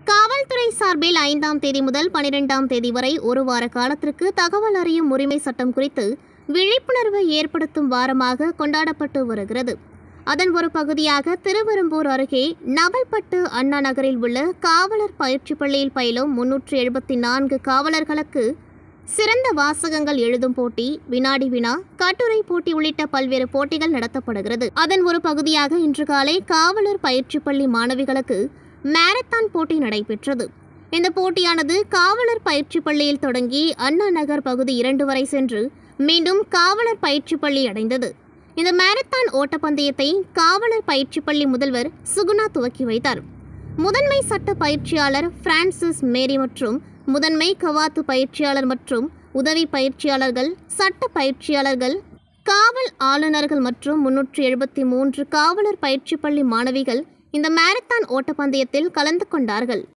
காவல்துறை சார்பில் ஐந்தாம் தேதி முதல் பனிரெண்டாம் தேதி வரை ஒரு வார காலத்திற்கு தகவல் அறியும் உரிமை சட்டம் குறித்து விழிப்புணர்வு ஏற்படுத்தும் வாரமாக கொண்டாடப்பட்டு வருகிறது அதன் ஒரு பகுதியாக திருவெரும்பூர் அருகே நவல்பட்டு அண்ணா நகரில் உள்ள காவலர் பயிற்சி பள்ளியில் பயிலும் முன்னூற்று எழுபத்தி நான்கு காவலர்களுக்கு சிறந்த வாசகங்கள் எழுதும் போட்டி வினாடி வினா கட்டுரை போட்டி உள்ளிட்ட பல்வேறு போட்டிகள் நடத்தப்படுகிறது அதன் ஒரு பகுதியாக இன்று காலை காவலர் பயிற்சி பள்ளி மாணவிகளுக்கு மாரத்தான் போட்டி நடைபெற்றது இந்த போட்டியானது காவலர் பயிற்சி பள்ளியில் தொடங்கி அண்ணா நகர் பகுதி இரண்டு வரை சென்று மீண்டும் காவலர் பயிற்சி பள்ளி அடைந்தது இந்த மாரத்தான் ஓட்டப்பந்தயத்தை காவலர் பயிற்சி பள்ளி முதல்வர் சுகுணா துவக்கி வைத்தார் முதன்மை சட்ட பயிற்சியாளர் பிரான்சிஸ் மேரி மற்றும் முதன்மை கவாத்து பயிற்சியாளர் மற்றும் உதவி பயிற்சியாளர்கள் சட்ட பயிற்சியாளர்கள் காவல் ஆளுநர்கள் மற்றும் முன்னூற்று எழுபத்தி மூன்று காவலர் பயிற்சி பள்ளி மாணவிகள் இந்த மாரத்தான் ஓட்டப்பந்தயத்தில் கலந்து கொண்டார்கள்